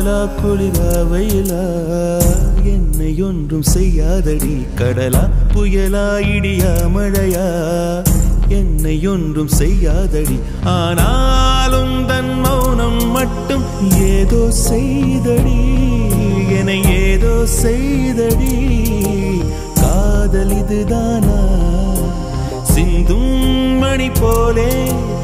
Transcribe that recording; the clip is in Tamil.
அனலா குளிரா வெயிலா என்னை ஒன்றும் செய்யாதடி கடலா புயலா இடியா மழையா என்னை ஒன்றும் செய்யாதடி ஆனாலும் தன் மௌனம் மட்டும் ஏதோ செய்தடி என ஏதோ செய்தடி காதல் இதுதானா சிந்தும் மணி போலே